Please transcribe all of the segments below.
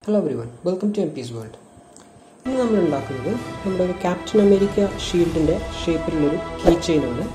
hello everyone welcome to M peace world ഇന്ന് നമ്മൾ ഉണ്ടാക്കുന്നത് നമ്മുടെ ഒരു ക്യാപ്റ്റൻ അമേരിക്ക ഷീൽഡിൻ്റെ ഷേപ്പിലുള്ളൊരു കീ ചെയിനാണ്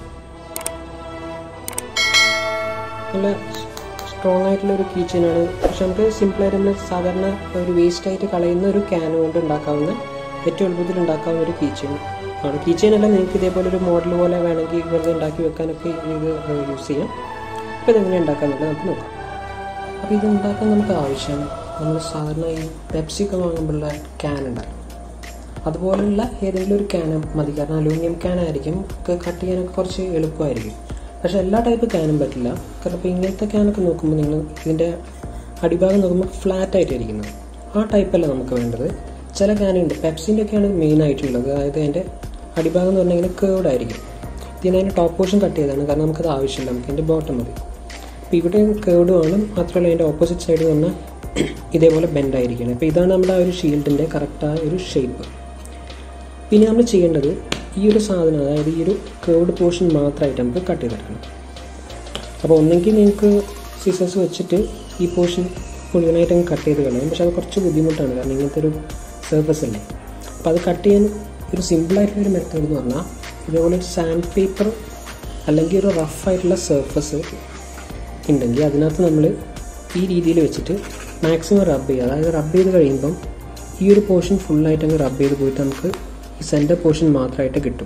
നല്ല സ്ട്രോങ് ആയിട്ടുള്ള ഒരു കീ ചെയിനാണ് പക്ഷെ നമുക്ക് സിമ്പിളായിട്ട് നമ്മൾ സാധാരണ ഒരു വേസ്റ്റ് ആയിട്ട് കളയുന്ന ഒരു ക്യാൻ കൊണ്ട് ഉണ്ടാക്കാവുന്ന ഏറ്റവും എളുപ്പത്തിൽ ഉണ്ടാക്കാവുന്ന ഒരു കീ ചെയിൻ ആണ് കീ ചെയിൻ അല്ല നിങ്ങൾക്ക് ഇതേപോലെ ഒരു മോഡൽ പോലെ വേണമെങ്കിൽ വെറുതെ ഉണ്ടാക്കി വെക്കാനൊക്കെ ഇത് യൂസ് ചെയ്യാം അപ്പോൾ ഇതെങ്ങനെ ഉണ്ടാക്കാമെന്നുള്ളത് നമുക്ക് നോക്കാം അപ്പോൾ ഇത് ഉണ്ടാക്കാൻ നമുക്ക് ആവശ്യം നമ്മൾ സാധാരണ ഈ പെപ്സി ഒക്കെ വാങ്ങുമ്പോഴുള്ള ക്യാൻ ഉണ്ടല്ലോ അതുപോലുള്ള ഏതെങ്കിലും ഒരു ക്യാൻ മതി കാരണം അലൂമിനിയം ക്യാൻ ആയിരിക്കും കട്ട് ചെയ്യാനൊക്കെ കുറച്ച് എളുപ്പമായിരിക്കും പക്ഷെ എല്ലാ ടൈപ്പ് ക്യാനും പറ്റില്ല കാരണം ഇപ്പോൾ ഇങ്ങനത്തെ ക്യാനൊക്കെ നോക്കുമ്പോൾ നിങ്ങൾ ഇതിൻ്റെ അടിഭാഗം നോക്കുമ്പോൾ ഫ്ലാറ്റ് ആയിട്ടായിരിക്കുന്നത് ആ ടൈപ്പല്ല നമുക്ക് വേണ്ടത് ചില ക്യാനുണ്ട് പെപ്സിൻ്റെ ഒക്കെയാണ് മെയിൻ ആയിട്ടുള്ളത് അതായത് അതിൻ്റെ അടിഭാഗം എന്ന് പറഞ്ഞാൽ ഇങ്ങനെ കേർഡ് ആയിരിക്കും ഇതിന് അതിൻ്റെ ടോപ്പ് പോർഷൻ കട്ട് ചെയ്തതാണ് കാരണം നമുക്കത് ആവശ്യമില്ല നമുക്ക് അതിൻ്റെ ബോട്ടം മതി അപ്പോൾ ഇവിടെ കേർഡ് വേണം മാത്രമല്ല അതിൻ്റെ ഓപ്പോസിറ്റ് സൈഡ് പറഞ്ഞാൽ ഇതേപോലെ ബെൻഡ് ആയിരിക്കണം അപ്പോൾ ഇതാണ് നമ്മുടെ ആ ഒരു ഷീൽഡിൻ്റെ കറക്റ്റായ ഒരു ഷേപ്പ് പിന്നെ നമ്മൾ ചെയ്യേണ്ടത് ഈ ഒരു സാധനം അതായത് ഈ ഒരു കേർഡ് പോർഷൻ മാത്രമായിട്ട് നമുക്ക് കട്ട് ചെയ്തെടുക്കണം അപ്പോൾ ഒന്നെങ്കിൽ നിങ്ങൾക്ക് സീസേഴ്സ് വെച്ചിട്ട് ഈ പോർഷൻ മുഴുവനായിട്ട് അങ്ങ് കട്ട് ചെയ്ത് കളയും പക്ഷെ അത് കുറച്ച് ബുദ്ധിമുട്ടാണ് കാരണം ഇങ്ങനത്തെ ഒരു സർഫസ് അല്ലേ അപ്പോൾ അത് കട്ട് ചെയ്യാൻ ഒരു സിമ്പിളായിട്ടുള്ള ഒരു മെത്തേഡ് എന്ന് പറഞ്ഞാൽ ഇതേപോലെ ഒരു സാൻഡ് പേപ്പർ അല്ലെങ്കിൽ ഒരു റഫായിട്ടുള്ള സർഫസ് ഉണ്ടെങ്കിൽ അതിനകത്ത് നമ്മൾ ഈ രീതിയിൽ വെച്ചിട്ട് മാക്സിമം റബ്ബ് ചെയ്യുക അതായത് റബ്ബ് ചെയ്ത് കഴിയുമ്പം ഈ ഒരു പോർഷൻ ഫുള്ളായിട്ട് അങ്ങ് റബ്ബ് ചെയ്ത് പോയിട്ട് നമുക്ക് ഈ സെൻറ്റർ പോർഷൻ മാത്രമായിട്ട് കിട്ടും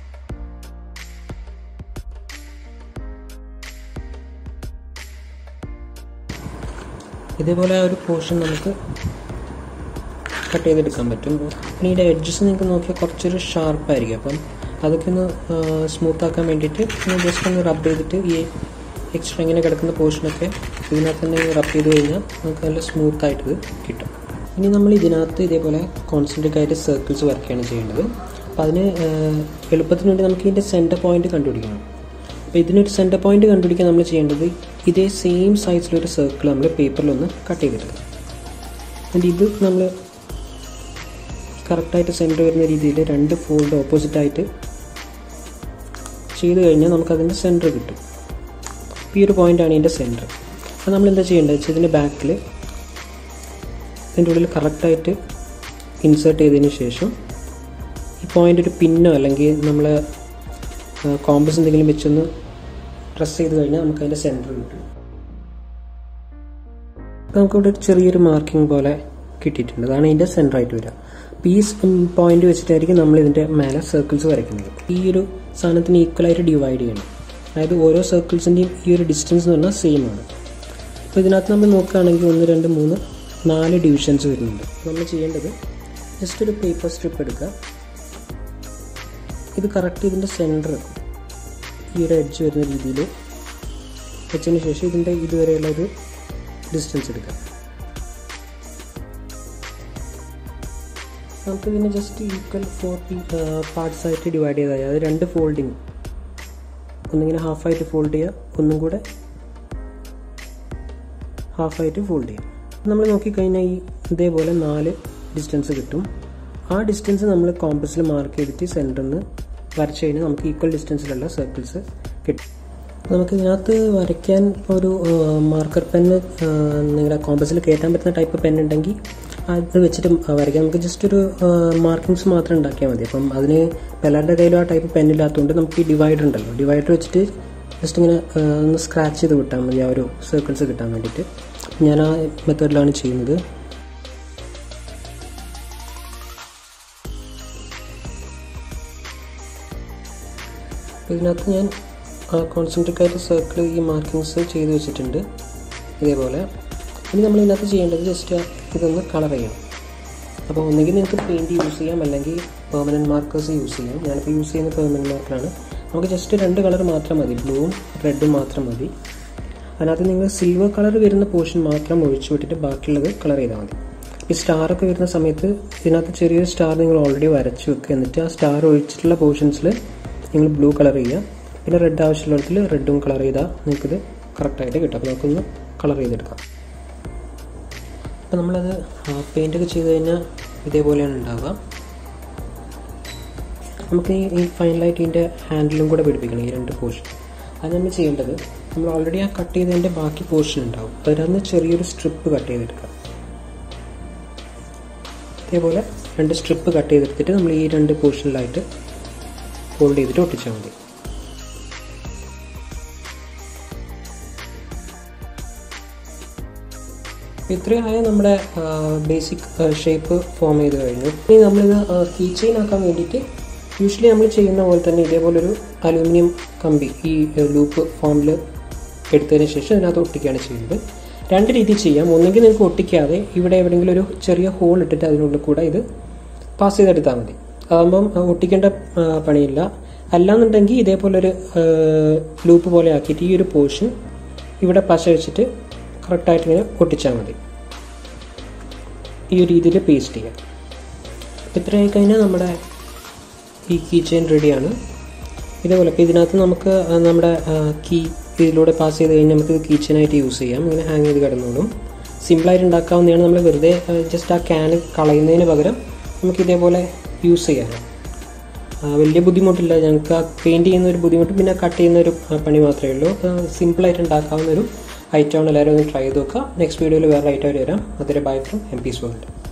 ഇതേപോലെ ആ ഒരു പോർഷൻ നമുക്ക് കട്ട് ചെയ്തെടുക്കാൻ പറ്റും പിന്നെ ഇതിൻ്റെ എഡ്ജസ് നിങ്ങൾക്ക് നോക്കിയാൽ കുറച്ചൊരു ഷാർപ്പായിരിക്കും അപ്പം അതൊക്കെ ഒന്ന് സ്മൂത്ത് ആക്കാൻ വേണ്ടിയിട്ട് ജസ്റ്റ് ഒന്ന് റബ്ബ് ചെയ്തിട്ട് ഈ എക്സ്ട്രാ ഇങ്ങനെ കിടക്കുന്ന പോർഷനൊക്കെ ഇതിനകത്ത് തന്നെ റബ് ചെയ്ത് കഴിഞ്ഞാൽ നമുക്ക് നല്ല സ്മൂത്ത് ആയിട്ട് ഇത് കിട്ടും ഇനി നമ്മൾ ഇതിനകത്ത് ഇതേപോലെ കോൺസെൻട്രേറ്റ് ആയിട്ട് സർക്കിൾസ് വരയ്ക്കുകയാണ് ചെയ്യേണ്ടത് അപ്പോൾ അതിന് എളുപ്പത്തിന് വേണ്ടി നമുക്ക് ഇതിൻ്റെ സെൻറ്റർ പോയിന്റ് കണ്ടുപിടിക്കണം അപ്പോൾ ഇതിനൊരു സെൻറ്റർ പോയിന്റ് കണ്ടുപിടിക്കാൻ നമ്മൾ ചെയ്യേണ്ടത് ഇതേ സെയിം സൈസിലൊരു സർക്കിൾ നമ്മൾ പേപ്പറിലൊന്ന് കട്ട് ചെയ്തെടുക്കുക എന്നിട്ട് ഇത് നമ്മൾ കറക്റ്റായിട്ട് സെൻറ്റർ വരുന്ന രീതിയിൽ രണ്ട് ഫോൾഡ് ഓപ്പോസിറ്റായിട്ട് ചെയ്ത് കഴിഞ്ഞാൽ നമുക്കതിൻ്റെ സെൻറ്റർ കിട്ടും ഈ ഒരു പോയിൻ്റാണ് ഇതിൻ്റെ സെൻറ്റർ അപ്പോൾ നമ്മൾ എന്താ ചെയ്യേണ്ടത് വെച്ചാൽ ഇതിൻ്റെ ബാക്കിൽ ഇതിൻ്റെ ഉള്ളിൽ കറക്റ്റായിട്ട് ഇൻസേർട്ട് ചെയ്തതിന് ശേഷം ഈ പോയിൻ്റ് ഒരു പിന്നോ അല്ലെങ്കിൽ നമ്മൾ കോമ്പസ് എന്തെങ്കിലും വെച്ചൊന്ന് പ്രസ് ചെയ്ത് കഴിഞ്ഞാൽ നമുക്ക് അതിൻ്റെ സെൻറ്റർ കിട്ടും അപ്പോൾ നമുക്കിവിടെ ഒരു ചെറിയൊരു മാർക്കിംഗ് പോലെ കിട്ടിയിട്ടുണ്ട് അതാണ് ഇതിൻ്റെ സെൻറ്റർ ആയിട്ട് വരിക അപ്പോൾ ഈ പോയിന്റ് വെച്ചിട്ടായിരിക്കും നമ്മൾ ഇതിൻ്റെ മേലെ സർക്കിൾസ് വരയ്ക്കുന്നത് ഈ ഒരു സാധനത്തിന് ഈക്വലായിട്ട് ഡിവൈഡ് ചെയ്യണം അതായത് ഓരോ സർക്കിൾസിൻ്റെയും ഈ ഒരു ഡിസ്റ്റൻസ് എന്ന് പറഞ്ഞാൽ സെയിം ആണ് അപ്പോൾ ഇതിനകത്ത് നമ്മൾ നോക്കുകയാണെങ്കിൽ ഒന്ന് രണ്ട് മൂന്ന് നാല് ഡിവിഷൻസ് വരുന്നുണ്ട് നമ്മൾ ചെയ്യേണ്ടത് ജസ്റ്റ് ഒരു പേപ്പർ സ്ട്രിപ്പ് എടുക്കുക ഇത് കറക്റ്റ് ഇതിൻ്റെ സെൻറ്റർ ഈ ഒരു എഡ്ജ് വരുന്ന രീതിയിൽ വെച്ചതിന് ശേഷം ഇതിൻ്റെ ഇതുവരെയുള്ള ഒരു ഡിസ്റ്റൻസ് എടുക്കുക നമുക്ക് ഇതിനെ ജസ്റ്റ് ഈക്വൽ ഫോർ പാർട്സ് ആയിട്ട് ഡിവൈഡ് ചെയ്താൽ മതി അത് രണ്ട് ഫോൾഡിങ് ഒന്നിങ്ങനെ ഹാഫായിട്ട് ഫോൾഡ് ചെയ്യുക ഒന്നും കൂടെ ഹാഫായിട്ട് ഫോൾഡ് ചെയ്യാം നമ്മൾ നോക്കിക്കഴിഞ്ഞാൽ ഈ ഇതേപോലെ നാല് ഡിസ്റ്റൻസ് കിട്ടും ആ ഡിസ്റ്റൻസ് നമ്മൾ കോമ്പസിൽ മാർക്ക് ചെയ്തിട്ട് സെൻറ്ററിൽ നിന്ന് വരച്ച് കഴിഞ്ഞാൽ നമുക്ക് ഈക്വൽ ഡിസ്റ്റൻസിലുള്ള സർക്കിൾസ് കിട്ടും നമുക്ക് ഇതിനകത്ത് വരയ്ക്കാൻ ഒരു മാർക്കർ പെന്ന് നിങ്ങളുടെ കോമ്പസിൽ കയറ്റാൻ പറ്റുന്ന ടൈപ്പ് പെൻ ഉണ്ടെങ്കിൽ അത് വെച്ചിട്ട് വരയ്ക്കാം നമുക്ക് ജസ്റ്റ് ഒരു മാർക്കിങ്സ് മാത്രം ഉണ്ടാക്കിയാൽ മതി അപ്പം അതിന് പലരുടെ കയ്യിലും ആ ടൈപ്പ് പെൻ ഇല്ലാത്തതുകൊണ്ട് നമുക്ക് ഈ ഡിവൈഡർ ഉണ്ടല്ലോ ഡിവൈഡർ വെച്ചിട്ട് ജസ്റ്റ് ഇങ്ങനെ ഒന്ന് സ്ക്രാച്ച് ചെയ്ത് വിട്ടാൽ മതി ആ ഒരു സർക്കിൾസ് കിട്ടാൻ വേണ്ടിയിട്ട് ഞാൻ ആ മെത്തേഡിലാണ് ചെയ്യുന്നത് ഇതിനകത്ത് ഞാൻ കോൺസെൻട്രിക് ആയിട്ട് സർക്കിൾ ഈ മാർക്കിങ്സ് ചെയ്ത് വെച്ചിട്ടുണ്ട് ഇതേപോലെ ഇനി നമ്മൾ ഇതിനകത്ത് ചെയ്യേണ്ടത് ജസ്റ്റ് ഇതൊന്ന് കളർ ചെയ്യണം അപ്പോൾ ഒന്നുകിൽ നിങ്ങൾക്ക് പെയിൻറ്റ് യൂസ് ചെയ്യാം അല്ലെങ്കിൽ പെർമനൻറ്റ് മാർക്കേഴ്സ് യൂസ് ചെയ്യാം ഞാനിപ്പോൾ യൂസ് ചെയ്യുന്ന പെർമനൻറ്റ് മാർക്കറാണ് നമുക്ക് ജസ്റ്റ് രണ്ട് കളർ മാത്രം മതി ബ്ലൂവും റെഡും മാത്രം മതി അതിനകത്ത് നിങ്ങൾ സിൽവർ കളർ വരുന്ന പോർഷൻ മാത്രം ഒഴിച്ചു വിട്ടിട്ട് ബാക്കിയുള്ളത് കളർ ചെയ്താൽ മതി ഈ സ്റ്റാറൊക്കെ വരുന്ന സമയത്ത് ഇതിനകത്ത് ചെറിയൊരു സ്റ്റാർ നിങ്ങൾ ഓൾറെഡി വരച്ച് വെക്കുക എന്നിട്ട് ആ സ്റ്റാർ ഒഴിച്ചിട്ടുള്ള പോർഷൻസിൽ നിങ്ങൾ ബ്ലൂ കളർ ചെയ്യുക പിന്നെ റെഡ് ആവശ്യമുള്ളിടത്തിൽ റെഡും കളർ ചെയ്താൽ നിങ്ങൾക്കിത് കറക്റ്റായിട്ട് കിട്ടും അപ്പോൾ നമുക്കൊന്ന് കളർ ചെയ്തെടുക്കാം അപ്പോൾ നമ്മളത് പെയിൻ്റ് ഒക്കെ ചെയ്ത് കഴിഞ്ഞാൽ ഇതേപോലെയാണ് ഉണ്ടാവുക നമുക്ക് ഈ ഈ ഫൈനലായിട്ട് ഇതിൻ്റെ ഹാൻഡിലും കൂടെ പിടിപ്പിക്കണം ഈ രണ്ട് പോർഷൻ അത് നമ്മൾ ചെയ്യേണ്ടത് നമ്മൾ ഓൾറെഡി ആ കട്ട് ചെയ്തതിൻ്റെ ബാക്കി പോർഷൻ ഉണ്ടാവും അതിനകത്ത് ചെറിയൊരു സ്ട്രിപ്പ് കട്ട് ചെയ്തെടുക്കുക ഇതേപോലെ രണ്ട് സ്ട്രിപ്പ് കട്ട് ചെയ്തെടുത്തിട്ട് നമ്മൾ ഈ രണ്ട് പോർഷനിലായിട്ട് ഫോൾഡ് ചെയ്തിട്ട് ഒട്ടിച്ചാൽ മതി ഇത്രയായ നമ്മുടെ ബേസിക് ഷേപ്പ് ഫോം ചെയ്ത് കഴിഞ്ഞു ഇനി നമ്മളിത് കീ ചെയിൻ ആക്കാൻ വേണ്ടിയിട്ട് യൂഷ്വലി നമ്മൾ ചെയ്യുന്ന പോലെ തന്നെ ഇതേപോലൊരു അലൂമിനിയം കമ്പി ഈ ലൂപ്പ് ഫോമിൽ എടുത്തതിന് ശേഷം അതിനകത്ത് ഒട്ടിക്കുകയാണ് ചെയ്യുന്നത് രണ്ട് രീതിയിൽ ചെയ്യാം ഒന്നുകിൽ നിങ്ങൾക്ക് ഒട്ടിക്കാതെ ഇവിടെ എവിടെയെങ്കിലും ഒരു ചെറിയ ഹോൾ ഇട്ടിട്ട് അതിനുള്ളിൽ കൂടെ ഇത് പാസ് ചെയ്തെടുത്താൽ മതി അതാകുമ്പം ഒട്ടിക്കേണ്ട പണിയില്ല അല്ലാന്നുണ്ടെങ്കിൽ ഇതേപോലൊരു ലൂപ്പ് പോലെ ആക്കിയിട്ട് ഈ ഒരു പോർഷൻ ഇവിടെ പശ വെച്ചിട്ട് കറക്റ്റായിട്ട് ഇങ്ങനെ ഒട്ടിച്ചാൽ മതി ഈ ഒരു രീതിയിൽ പേസ്റ്റ് ചെയ്യാം ഇത്രയായി കഴിഞ്ഞാൽ നമ്മുടെ ഈ കീ ചെയിൻ റെഡിയാണ് ഇതേപോലെ ഇപ്പോൾ ഇതിനകത്ത് നമുക്ക് നമ്മുടെ കീ ഇതിലൂടെ പാസ് ചെയ്ത് കഴിഞ്ഞാൽ നമുക്ക് കീ ചെയിനായിട്ട് യൂസ് ചെയ്യാം ഇങ്ങനെ ഹാങ് ചെയ്ത് കിടന്നോളും സിമ്പിളായിട്ട് ഉണ്ടാക്കാവുന്നതാണ് നമ്മൾ വെറുതെ ജസ്റ്റ് ആ ക്യാൻ കളയുന്നതിന് പകരം നമുക്ക് ഇതേപോലെ യൂസ് ചെയ്യാം വലിയ ബുദ്ധിമുട്ടില്ല ഞങ്ങൾക്ക് ആ പെയിൻറ്റ് ചെയ്യുന്ന ഒരു ബുദ്ധിമുട്ട് പിന്നെ കട്ട് ചെയ്യുന്ന ഒരു പണി മാത്രമേ ഉള്ളൂ സിമ്പിളായിട്ട് ഉണ്ടാക്കാവുന്ന ഒരു ഐറ്റമാണ് എല്ലാവരും ഒന്ന് ട്രൈ ചെയ്ത് നോക്കുക നെക്സ്റ്റ് വീഡിയോയിൽ വേറെ ഐറ്റം വരാം അതുവരെ bye from M peace world